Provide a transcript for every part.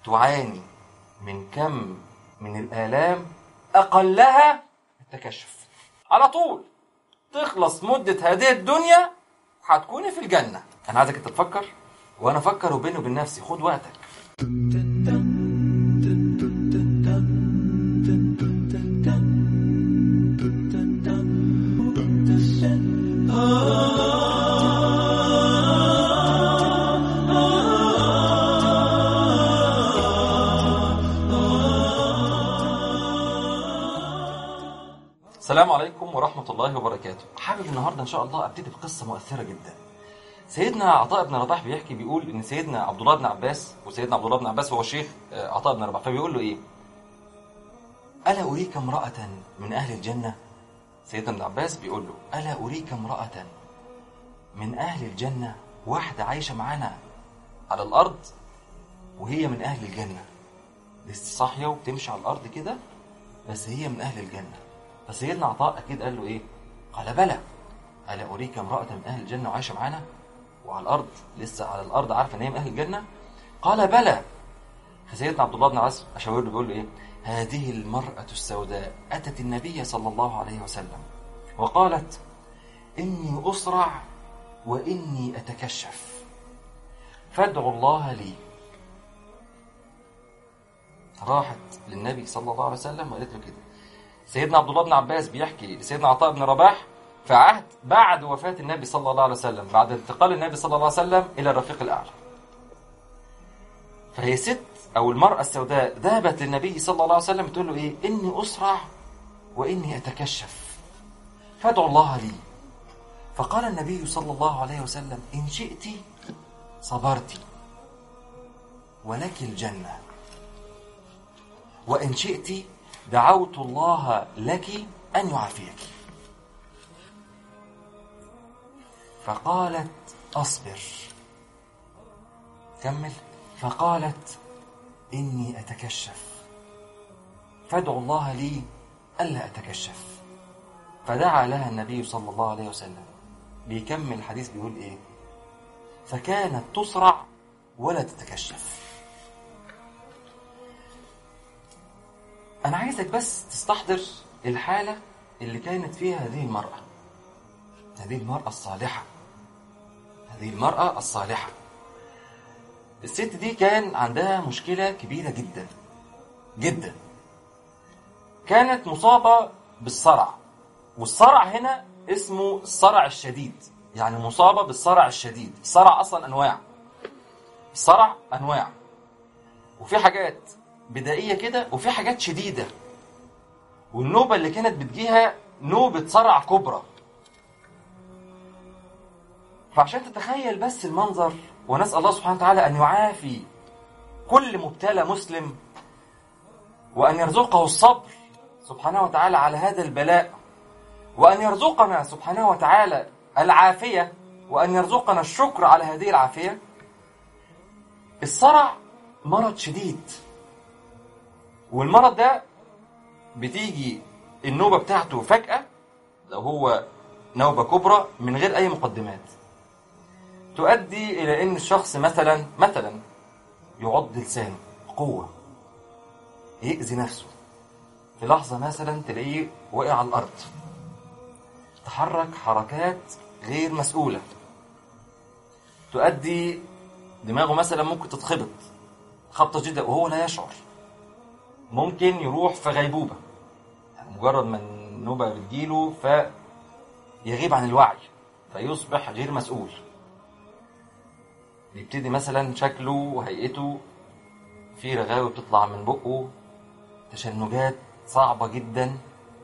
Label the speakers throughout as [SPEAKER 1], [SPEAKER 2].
[SPEAKER 1] تعاني من كم من الآلام أقلها التكشف على طول تخلص مدة هذه الدنيا هتكوني في الجنة أنا عايزك أنت تفكر وأنا أفكر وبيني وبين نفسي خد وقتك السلام عليكم ورحمة الله وبركاته حابب النهاردة إن شاء الله أبتدي بقصة مؤثرة جدا سيدنا عطاء بن رباح بيحكي بيقول إن سيدنا عبد الله بن عباس وسيدنا عبد الله بن عباس هو شيخ آه، عطاء بن رباح فبيقول له إيه ألا أريك امرأة من أهل الجنة سيدنا ابن عباس بيقول له ألا أريك امرأة من أهل الجنة واحدة عايشة معانا على الأرض وهي من أهل الجنة لسه صاحية وبتمشي على الأرض كده بس هي من أهل الجنة فسيدنا عطاء أكيد قال له إيه قال بلى ألا أريك امرأة من أهل الجنة وعايشة معانا وعلى الأرض لسه على الأرض عارفة إن هي من أهل الجنة قال بلى فسيدنا عبد الله بن عاص أشاور له بيقول له إيه هذه المرأة السوداء أتت النبي صلى الله عليه وسلم وقالت إني أسرع وإني أتكشف فادعوا الله لي راحت للنبي صلى الله عليه وسلم وقالت له كده سيدنا عبد الله بن عباس بيحكي لسيدنا عطاء بن رباح في عهد بعد وفاة النبي صلى الله عليه وسلم بعد انتقال النبي صلى الله عليه وسلم إلى الرفيق الأعلى فهي ست أو المرأة السوداء ذهبت للنبي صلى الله عليه وسلم تقول له إيه إني أسرع وإني أتكشف فادعوا الله لي فقال النبي صلى الله عليه وسلم إن شئت صبرت ولك الجنة وإن شئت دعوت الله لك أن يعافيك فقالت أصبر كمل فقالت إني أتكشف فادعوا الله لي ألا أتكشف فدعا لها النبي صلى الله عليه وسلم بيكمل الحديث بيقول إيه فكانت تسرع ولا تتكشف أنا عايزك بس تستحضر الحالة اللي كانت فيها هذه المرأة هذه المرأة الصالحة هذه المرأة الصالحة الست دي كان عندها مشكلة كبيرة جدا جدا كانت مصابة بالصرع والصرع هنا اسمه الصرع الشديد يعني مصابة بالصرع الشديد الصرع أصلا أنواع الصرع أنواع وفي حاجات بدائية كده وفي حاجات شديدة والنوبة اللي كانت بتجيها نوبة صرع كبرى فعشان تتخيل بس المنظر ونسأل الله سبحانه وتعالى أن يعافي كل مبتلى مسلم وأن يرزقه الصبر سبحانه وتعالى على هذا البلاء وأن يرزقنا سبحانه وتعالى العافية وأن يرزقنا الشكر على هذه العافية الصرع مرض شديد والمرض ده بتيجي النوبة بتاعته فجأة لو هو نوبة كبرى من غير أي مقدمات تؤدي إلى أن الشخص مثلا مثلا يعض لسانه بقوة يأذي نفسه في لحظة مثلا تلاقيه وقع على الأرض تحرك حركات غير مسؤولة تؤدي دماغه مثلا ممكن تتخبط خبطة جدا وهو لا يشعر ممكن يروح في غيبوبة يعني مجرد ما النوبة بتجيله فيغيب عن الوعي فيصبح غير مسؤول يبتدي مثلا شكله وهيئته في رغاوي بتطلع من بقه تشنجات صعبة جدا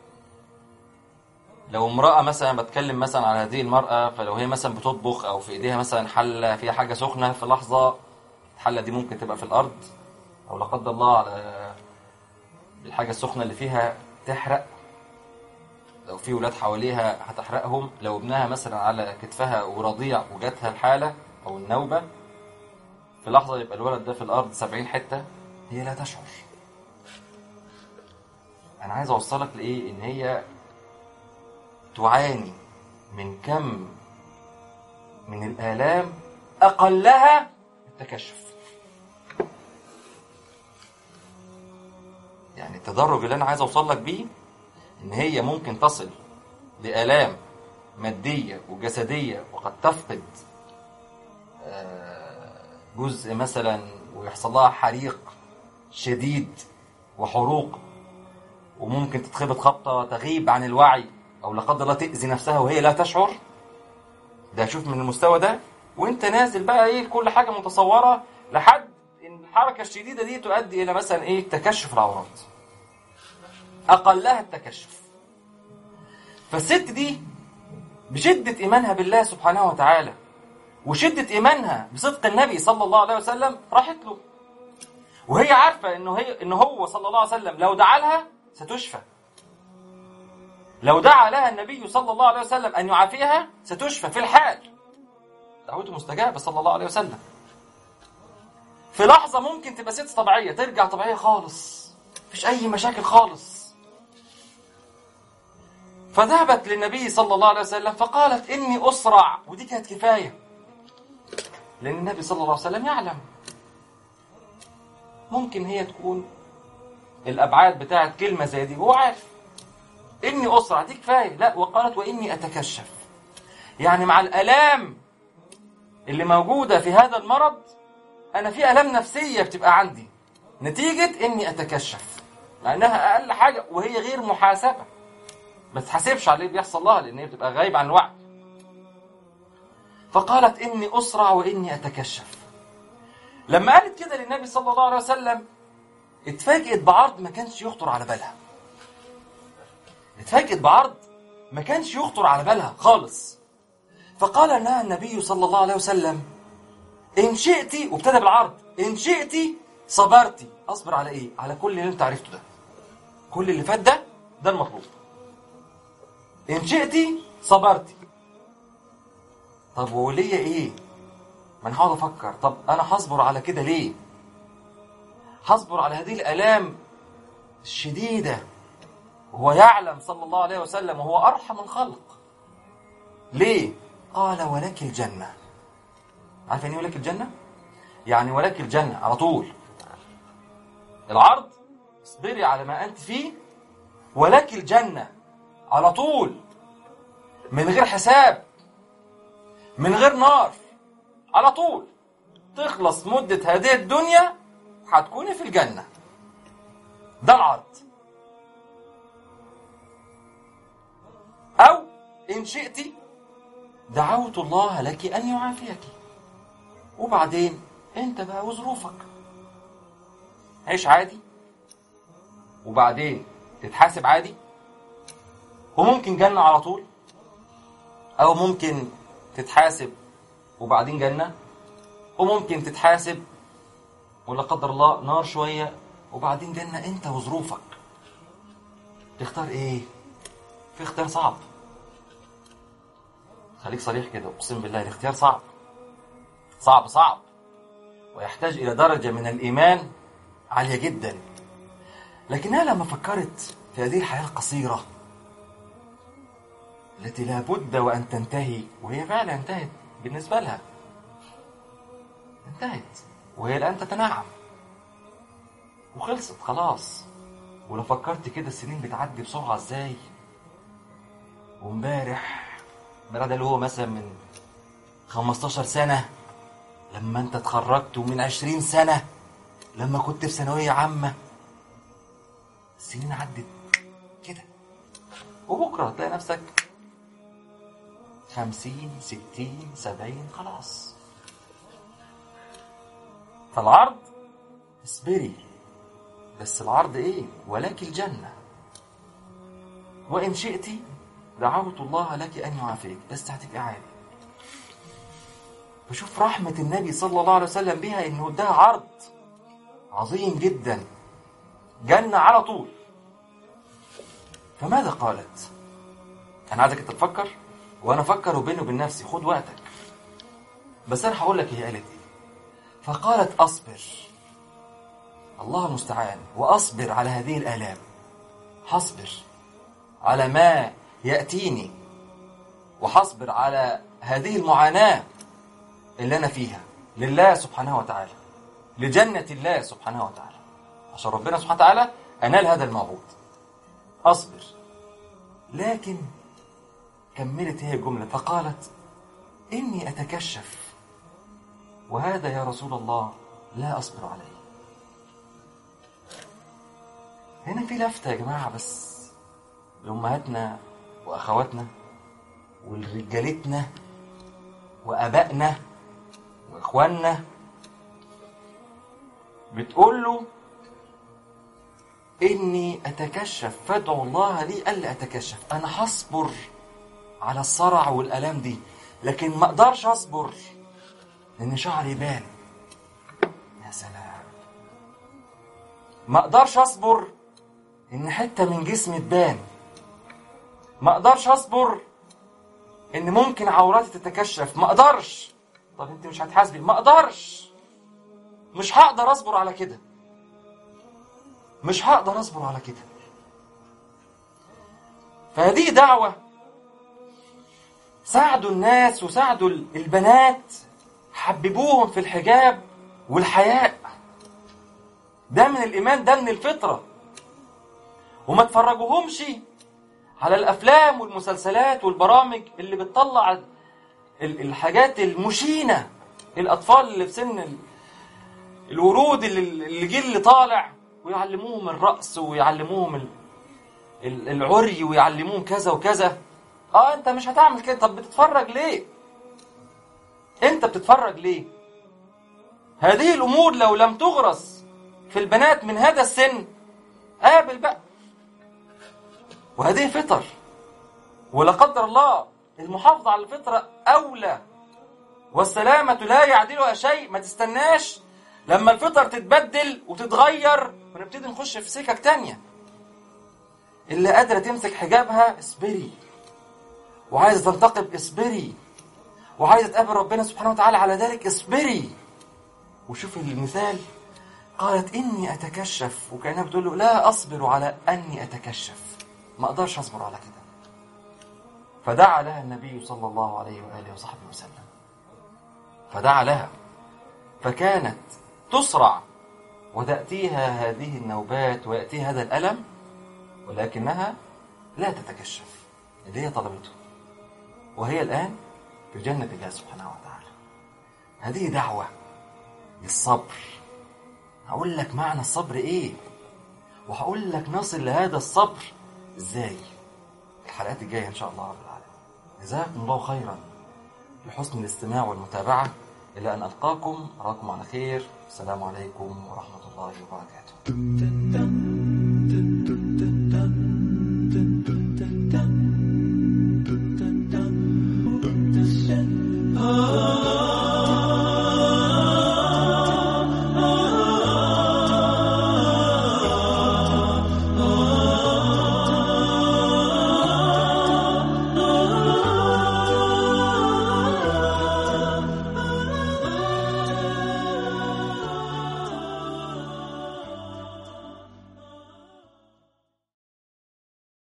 [SPEAKER 1] لو امرأة مثلا بتكلم مثلا على هذه المرأة فلو هي مثلا بتطبخ أو في إيديها مثلا حلة فيها حاجة سخنة في لحظة الحلة دي ممكن تبقى في الأرض أو لا قدر الله على الحاجة السخنة اللي فيها تحرق لو في ولاد حواليها هتحرقهم لو ابنها مثلا على كتفها ورضيع وجاتها الحالة أو النوبة في لحظة يبقى الولد ده في الأرض سبعين حتة هي لا تشعر أنا عايز أوصلك لإيه إن هي تعاني من كم من الآلام أقلها التكشف يعني التدرج اللي انا عايز اوصل لك بيه ان هي ممكن تصل لآلام مادية وجسدية وقد تفقد آه، جزء مثلا ويحصل لها حريق شديد وحروق وممكن تتخبط خبطة تغيب عن الوعي أو لا قدر الله تأذي نفسها وهي لا تشعر ده شوف من المستوى ده وانت نازل بقى ايه كل حاجة متصورة لحد ان الحركة الشديدة دي تؤدي الى مثلا ايه تكشف العورات اقلها التكشف فالست دي بشدة ايمانها بالله سبحانه وتعالى وشدة ايمانها بصدق النبي صلى الله عليه وسلم راحت له وهي عارفة انه هي ان هو صلى الله عليه وسلم لو دعا لها ستشفى لو دعا لها النبي صلى الله عليه وسلم ان يعافيها ستشفى في الحال دعوته مستجابة صلى الله عليه وسلم في لحظة ممكن تبقى ست طبيعية ترجع طبيعية خالص مفيش أي مشاكل خالص فذهبت للنبي صلى الله عليه وسلم فقالت إني أسرع ودي كانت كفاية لأن النبي صلى الله عليه وسلم يعلم ممكن هي تكون الأبعاد بتاعت كلمة زي دي هو عارف إني أسرع دي كفاية لا وقالت وإني أتكشف يعني مع الآلام اللي موجودة في هذا المرض أنا في آلام نفسية بتبقى عندي نتيجة إني أتكشف مع إنها أقل حاجة وهي غير محاسبة ما تحاسبش على اللي بيحصل لها لأن هي بتبقى غايبة عن الوعي فقالت إني أسرع وإني أتكشف لما قالت كده للنبي صلى الله عليه وسلم اتفاجئت بعرض ما كانش يخطر على بالها اتفاجئت بعرض ما كانش يخطر على بالها خالص فقال لها النبي صلى الله عليه وسلم إن شئت وابتدى بالعرض إن شئت صبرتي أصبر على إيه؟ على كل اللي أنت عرفته ده كل اللي فات ده ده المطلوب إن شئت صبرتي طب وليا إيه؟ ما أنا هقعد أفكر طب أنا هصبر على كده ليه؟ هصبر على هذه الآلام الشديدة وهو يعلم صلى الله عليه وسلم وهو أرحم الخلق ليه؟ قال ولك الجنة عارف يعني ايه ولك الجنة؟ يعني ولك الجنة على طول العرض اصبري على ما أنت فيه ولك الجنة على طول من غير حساب من غير نار على طول تخلص مدة هذه الدنيا هتكوني في الجنة ده العرض أو إن شئت دعوت الله لك أن يعافيك وبعدين أنت بقى وظروفك عيش عادي وبعدين تتحاسب عادي وممكن جنة على طول أو ممكن تتحاسب وبعدين جنة وممكن تتحاسب ولا قدر الله نار شوية وبعدين جنة أنت وظروفك تختار إيه؟ في اختيار صعب خليك صريح كده اقسم بالله الاختيار صعب صعب صعب ويحتاج الى درجه من الايمان عاليه جدا لكنها لما فكرت في هذه الحياه القصيره التي لا بد وان تنتهي وهي فعلا انتهت بالنسبه لها انتهت وهي الان تتنعم وخلصت خلاص ولو فكرت كده السنين بتعدي بسرعه ازاي وامبارح امبارح ده اللي هو مثلا من 15 سنة لما انت اتخرجت ومن 20 سنة لما كنت في ثانوية عامة السنين عدت كده وبكرة تلاقي نفسك 50 60 70 خلاص فالعرض اصبري بس العرض ايه ولك الجنة وإن شئت دعوت الله لك أن يعافيك بس هتبقى عادي بشوف رحمة النبي صلى الله عليه وسلم بها إنه ده عرض عظيم جدا جنة على طول فماذا قالت أنا عايزك أنت تفكر وأنا أفكر وبيني وبين نفسي خد وقتك بس أنا هقول لك هي قالت إيه فقالت أصبر الله المستعان وأصبر على هذه الآلام هصبر على ما يأتيني وحصبر على هذه المعاناة اللي أنا فيها لله سبحانه وتعالى لجنة الله سبحانه وتعالى عشان ربنا سبحانه وتعالى أنال هذا الموعود أصبر لكن كملت هي الجملة فقالت إني أتكشف وهذا يا رسول الله لا أصبر عليه هنا في لفتة يا جماعة بس لأمهاتنا وأخواتنا ولرجالتنا وأبائنا وإخواننا بتقول له إني أتكشف فادعوا الله لي ألا أتكشف أنا هصبر على الصرع والآلام دي لكن ما أقدرش أصبر لأن شعري بان يا سلام ما أقدرش أصبر إن حتة من جسمي تبان ما أقدرش أصبر إن ممكن عوراتي تتكشف ما أقدرش طب أنت مش هتحاسبي ما أقدرش مش هقدر أصبر على كده مش هقدر أصبر على كده فهذه دعوة ساعدوا الناس وساعدوا البنات حببوهم في الحجاب والحياء ده من الإيمان ده من الفطرة وما تفرجوهمش على الأفلام والمسلسلات والبرامج اللي بتطلع الحاجات المشينة الأطفال اللي في سن الورود اللي الجيل اللي طالع ويعلموهم الرقص ويعلموهم العري ويعلموهم كذا وكذا اه انت مش هتعمل كده طب بتتفرج ليه انت بتتفرج ليه هذه الامور لو لم تغرس في البنات من هذا السن قابل بقى وهذه فطر ولا قدر الله المحافظة على الفطرة أولى والسلامة لا يعدلها شيء ما تستناش لما الفطر تتبدل وتتغير ونبتدي نخش في سكك تانية اللي قادرة تمسك حجابها اصبري وعايزة تنتقب اصبري وعايزة تقابل ربنا سبحانه وتعالى على ذلك اصبري وشوف المثال قالت إني أتكشف وكأنها بتقول له لا أصبر على أني أتكشف ما أقدرش أصبر على كده فدعا لها النبي صلى الله عليه وآله وصحبه وسلم فدعا لها فكانت تسرع وتأتيها هذه النوبات ويأتيها هذا الألم ولكنها لا تتكشف اللي هي طلبته وهي الآن في جنة الله سبحانه وتعالى هذه دعوة للصبر هقول لك معنى الصبر ايه وهقول لك نصل لهذا الصبر ازاي الحلقات الجاية ان شاء الله رب العالمين جزاكم الله خيرا لحسن الاستماع والمتابعة إلى أن ألقاكم أراكم على خير السلام عليكم ورحمة الله وبركاته